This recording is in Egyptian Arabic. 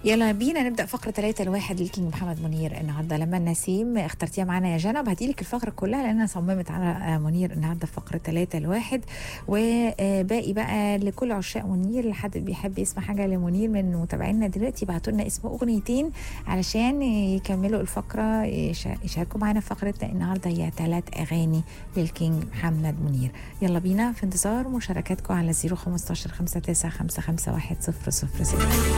يلا بينا نبدا فقره 3 الواحد للكينج محمد منير النهارده لما النسيم اخترتيها معانا يا جنى وهدي لك الفقره كلها لان انا صممت على منير النهارده في فقره 3 الواحد وباقي بقى لكل عشاق منير لحد بيحب يسمع حاجه لمنير من متابعينا دلوقتي بعتوا لنا اسم اغنيتين علشان يكملوا الفقره يشاركوا معانا في فقرتنا النهارده هي ثلاث اغاني للكينج محمد منير يلا بينا في انتظار مشاركاتكم على 015 59 55 1 0 0 0